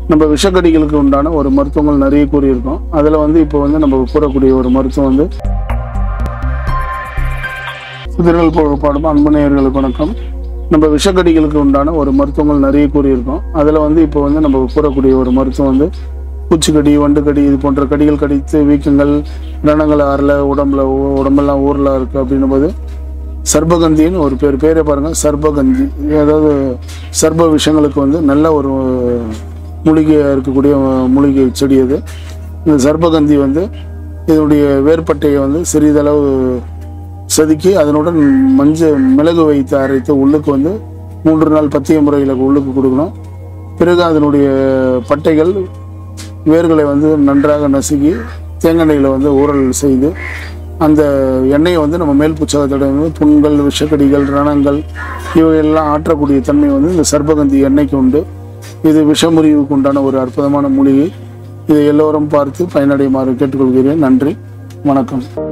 நம்ம விஷக்கடிகளுக்கு உண்டான ஒரு மருத்துவங்கள் நிறைய கூறியிருக்கோம் அதில் வந்து இப்போ வந்து நம்ம கூறக்கூடிய ஒரு மருத்துவம் வந்து புதிர்கள் பாடும் அன்பு நேயர்களுக்கு வணக்கம் நம்ம விஷக்கடிகளுக்கு உண்டான ஒரு மருத்துவங்கள் நிறைய கூறியிருக்கோம் அதில் வந்து இப்போ வந்து நம்ம கூறக்கூடிய ஒரு மருத்துவம் வந்து பூச்சிக்கடி வண்டுக்கடி இது போன்ற கடிகள் கடித்து வீக்கங்கள் ரணங்கள் ஆறல உடம்புல ஊ- உடம்பெல்லாம் ஊரில் இருக்குது அப்படின்னும் போது சர்பகந்தின்னு ஒரு பேர் பேரே பாருங்க சர்பகந்தி அதாவது சர்ப விஷயங்களுக்கு வந்து நல்ல ஒரு மூலிகையாக இருக்கக்கூடிய மூலிகை செடி அது இந்த சர்பகந்தி வந்து இதனுடைய வேர்பட்டையை வந்து சிறிதளவு செதுக்கி அதனுடன் மஞ்சள் மிளகு வைத்து அரைத்து உள்ளுக்கு வந்து மூன்று நாள் பத்திய முறையில் உள்ளுக்கு கொடுக்கணும் பிறகு அதனுடைய பட்டைகள் வேர்களை வந்து நன்றாக நசுக்கி தேங்காய்களை வந்து ஊறல் செய்து அந்த எண்ணெயை வந்து நம்ம மேல் புச்சகத்தோட வந்து புண்கள் விஷக்கடிகள் ரணங்கள் இவையெல்லாம் ஆற்றக்கூடிய தன்மை வந்து இந்த சர்பகந்தி எண்ணெய்க்கு உண்டு இது விஷமுறிவுக்கு உண்டான ஒரு அற்புதமான மூலிகை இதை எல்லோரும் பார்த்து பயனடையுமாறு கேட்டுக்கொள்கிறேன் நன்றி வணக்கம்